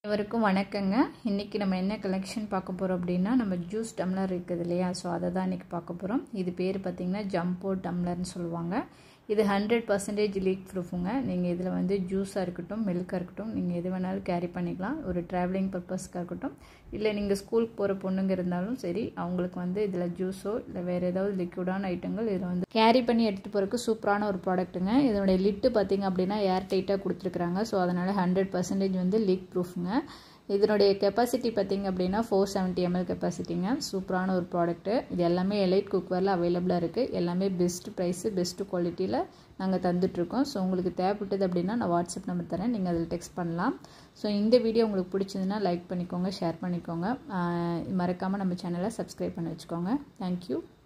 அனைவருக்கும் வணக்கங்க இன்றைக்கி நம்ம என்ன கலெக்ஷன் பார்க்க போகிறோம் அப்படின்னா நம்ம ஜூஸ் டம்ளர் இருக்குது இல்லையா ஸோ அதை தான் இன்றைக்கி பார்க்க போகிறோம் இது பேர் பார்த்திங்கன்னா ஜம்போ டம்ளர்னு சொல்லுவாங்க இது ஹண்ட்ரட் பர்சன்டேஜ் லீக் ப்ரூஃபுங்க நீங்கள் இதில் வந்து ஜூஸாக இருக்கட்டும் மில்காக இருக்கட்டும் நீங்கள் எது வேணாலும் கேரி பண்ணிக்கலாம் ஒரு ட்ராவலிங் பர்பஸ்க்காக இருக்கட்டும் இல்லை நீங்கள் ஸ்கூலுக்கு போகிற பொண்ணுங்க இருந்தாலும் சரி அவங்களுக்கு வந்து இதில் ஜூஸோ இல்லை வேறு ஏதாவது லிக்விடான ஐட்டங்கள் இதில் வந்து கேரி பண்ணி எடுத்துகிட்டு போகிறதுக்கு சூப்பரான ஒரு ப்ராடக்ட்டுங்க இதனுடைய லிட்டு பார்த்திங்க அப்படின்னா ஏர் டைட்டாக கொடுத்துருக்குறாங்க ஸோ அதனால் ஹண்ட்ரட் பர்சன்டேஜ் வந்து லீக் ப்ரூஃபுங்க இதனுடைய கெப்பாசிட்டி பார்த்திங்க அப்படின்னா ஃபோர் செவன்ட்டி எம்எல் கெப்பாசிட்டிங்க சூப்பரான ஒரு ப்ராடக்ட்டு இது எல்லாமே எலைட் குக்வேரில் அவைலபிளாக இருக்குது எல்லாமே பெஸ்ட் ப்ரைஸு பெஸ்ட்டு குவாலிட்டியில் நாங்கள் தந்துட்ருக்கோம் ஸோ உங்களுக்கு தேவைப்பட்டது அப்படின்னா நான் வாட்ஸ்அப் நம்பர் தரேன் நீங்கள் அதில் டெக்ஸ்ட் பண்ணலாம் ஸோ இந்த வீடியோ உங்களுக்கு பிடிச்சதுன்னா லைக் பண்ணிக்கோங்க ஷேர் பண்ணிக்கோங்க மறக்காமல் நம்ம சேனலை சப்ஸ்கிரைப் பண்ணி வச்சுக்கோங்க தேங்க்யூ